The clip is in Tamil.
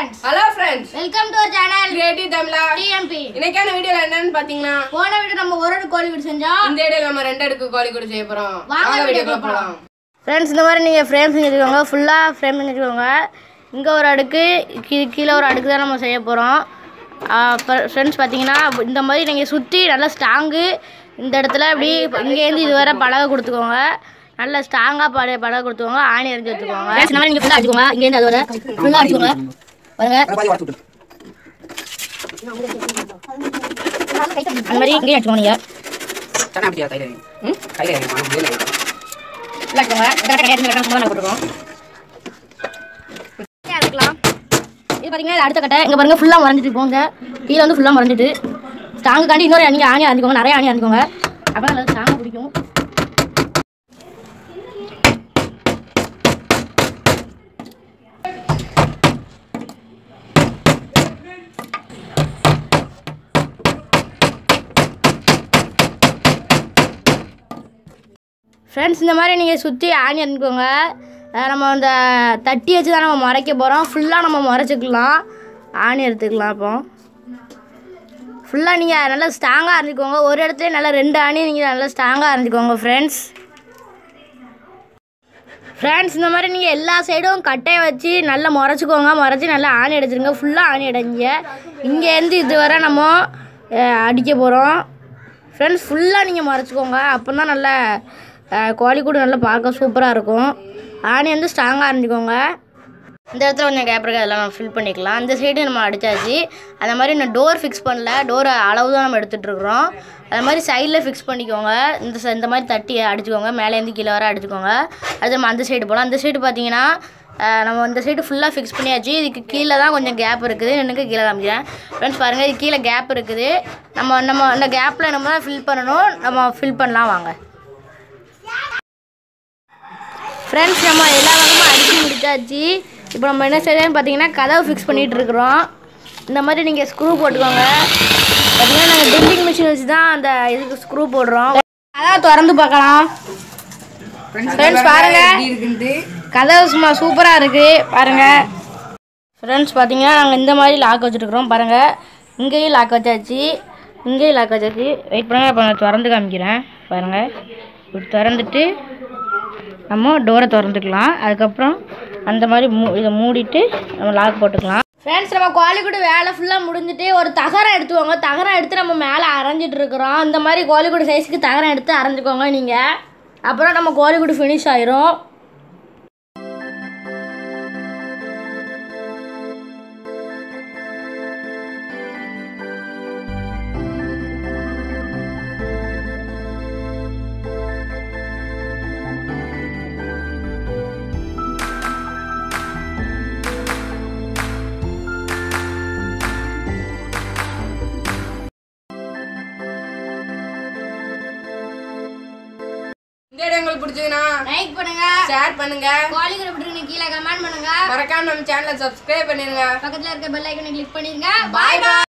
friends hello friends welcome to our channel creative Thamizha TMP இன்னைக்கான வீடியோல என்னன்னு பாத்தீங்கன்னா போன வீடியோ நம்ம ஒரு ஒரு கோழி வீடு செஞ்சோம் இந்த வீடியோல நம்ம ரெண்டு அடுக்கு கோழி கூட செய்ய போறோம் வாங்க வாங்க வீடியோக்குள்ள வீடியோக்குள்ள போலாம் ஃப்ரெண்ட்ஸ் இந்த மாதிரி நீங்கள் ஃப்ரேம் செஞ்சுக்கோங்க ஃபுல்லாக ஃப்ரேம் செஞ்சுக்கோங்க இங்கே ஒரு அடுக்கு கீ கீழே ஒரு அடுக்கு தான் நம்ம செய்ய போகிறோம் ஃப்ரெண்ட்ஸ் பார்த்தீங்கன்னா இந்த மாதிரி நீங்கள் சுற்றி நல்லா ஸ்ட்ராங்கு இந்த இடத்துல இப்படி இங்கேருந்து இது வரை பலகை கொடுத்துக்கோங்க நல்ல ஸ்ட்ராங்காக பட பலகை கொடுத்துக்கோங்க ஆணி எரிஞ்சு வச்சுக்கோங்க இந்த மாதிரி நீங்கள் ஃபுல்லாக அடிச்சுக்கோங்க இங்கேருந்து அது வரை ஃபுல்லாக அடிச்சுக்கோங்க பாருங்க அந்த மாதிரி இங்கேயும் அடிச்சுக்கோங்க நீங்கள் எடுக்கலாம் இது பாத்தீங்கன்னா இது அடுத்த கட்டை இங்க பாருங்க ஃபுல்லா மறைஞ்சிட்டு போங்க கீழே வந்து ஃபுல்லா மறைஞ்சிட்டு ஸ்ட்ராங்கு காண்டி இன்னொரு நீங்க ஆணி அரைஞ்சிக்கோங்க நிறைய ஆணி அரைஞ்சிக்கோங்க அப்போ நல்லா ஸ்ட்ராங்காக பிடிக்கும் ஃப்ரெண்ட்ஸ் இந்த மாதிரி நீங்கள் சுற்றி ஆணி அனுப்பிக்கோங்க அஹ் நம்ம அந்த தட்டி வச்சு தான் நம்ம மறைக்க போகிறோம் ஃபுல்லாக நம்ம மறைச்சிக்கலாம் ஆணி எடுத்துக்கலாம் அப்போ ஃபுல்லாக நீங்கள் நல்லா ஸ்ட்ராங்காக அரைஞ்சிக்கோங்க ஒரு இடத்துல நல்லா ரெண்டு ஆணி நீங்கள் நல்லா ஸ்ட்ராங்காக அரைஞ்சிக்கோங்க ஃப்ரெண்ட்ஸ் ஃப்ரெண்ட்ஸ் இந்த மாதிரி நீங்கள் எல்லா சைடும் கட்டையை வச்சு நல்லா முறைச்சிக்கோங்க முறைச்சி நல்லா ஆணி அடிச்சிருங்க ஃபுல்லாக ஆணி அடைங்க இங்கேருந்து இது வரை நம்ம அஹ், அடிக்க போகிறோம் ஃப்ரெண்ட்ஸ் ஃபுல்லாக நீங்கள் மறைச்சிக்கோங்க அப்போ தான் நல்லா அஹ், கோழிக்கூடு நல்லா பார்க்க சூப்பராக இருக்கும் ஆணி வந்து ஸ்ட்ராங்காக அரைஞ்சிக்கோங்க இந்த இடத்துல கொஞ்சம் கேப் இருக்குது அதெல்லாம் நம்ம ஃபில் பண்ணிக்கலாம் இந்த சைடு நம்ம அடித்தாச்சு அந்த மாதிரி நான் டோர் ஃபிக்ஸ் பண்ணல டோர் அளவு தான் நம்ம எடுத்துகிட்டு இருக்கிறோம் அது மாதிரி சைடில் ஃபிக்ஸ் பண்ணிக்கோங்க இந்த ச- இந்த மாதிரி தட்டி அடிச்சுக்கோங்க மேலேருந்து கீழே வர அடிச்சுக்கோங்க அது நம்ம அந்த சைடு போகலாம் அந்த சைடு பார்த்தீங்கன்னா அஹ், நம்ம இந்த சைடு ஃபுல்லாக ஃபிக்ஸ் பண்ணியாச்சு இதுக்கு கீழே தான் கொஞ்சம் கேப் இருக்குது எனக்கு கீழே காமிக்கிறேன் ஃப்ரெண்ட்ஸ் பாருங்கள் இது கீழே கேப் இருக்குது நம்ம நம்ம அந்த கேப்பில் நம்ம ஃபில் பண்ணணும் நம்ம ஃபில் பண்ணலாம் வாங்க ஃப்ரெண்ட்ஸ் நம்ம எல்லா பக்கமும் அடிச்சு முடிச்சாச்சு இப்போ நம்ம என்ன செய்யறோம்னு பார்த்தீங்கன்னா கதவை ஃபிக்ஸ் பண்ணிட்டு இருக்கிறோம் இந்த மாதிரி நீங்கள் ஸ்க்ரூ போட்டுக்கோங்க பார்த்தீங்கன்னா நாங்கள் ட்ரில்லிங் மிஷின் வச்சு தான் அந்த இதுக்கு ஸ்க்ரூ போடுறோம் கதவை திறந்து பார்க்கலாம் ஃப்ரெண்ட்ஸ் பாருங்க கதவு சும்மா சூப்பராக இருக்குது பாருங்க ஃப்ரெண்ட்ஸ் பார்த்தீங்கன்னா நாங்கள் இந்த மாதிரி லாக் வச்சுருக்குறோம் பாருங்கள் இங்கேயும் லாக் வச்சாச்சு இங்கேயும் லாக் வச்சாச்சு வெயிட் பண்ணுங்க இப்போ நான் திறந்து காமிக்கிறேன் பாருங்கள் இப்படி திறந்துட்டு நம்ம டோரை திறந்துக்கலாம் அதுக்கப்புறம் அந்த மாதிரி மூ இதை மூடிட்டு நம்ம லாக் போட்டுக்கலாம் ஃப்ரெண்ட்ஸ் நம்ம கோழிக்கூடு வேலை ஃபுல்லாக முடிஞ்சுட்டு ஒரு தகரம் எடுத்துக்கோங்க தகரம் எடுத்து நம்ம மேலே அரைஞ்சிட்டு இருக்கிறோம் இந்த மாதிரி கோழிக்கூடு சைஸுக்கு தகரம் எடுத்து அரைஞ்சிக்கோங்க நீங்கள் அப்புறம் நம்ம கோழிக்கூடு ஃபினிஷ் ஆயிரும் இந்த வீடியோ உங்களுக்கு பிடிச்சதுன்னா லைக் பண்ணுங்க ஷேர் பண்ணுங்க கோழிக்கூடு விட்டுருங்க கீழே கமெண்ட் பண்ணுங்க மறக்காம நம்ம சேனலை சப்ஸ்கிரைப் பண்ணிருங்க பக்கத்தில் இருக்க பெல் ஐக்கனை கிளிக் பண்ணிருங்க பாய் பாய்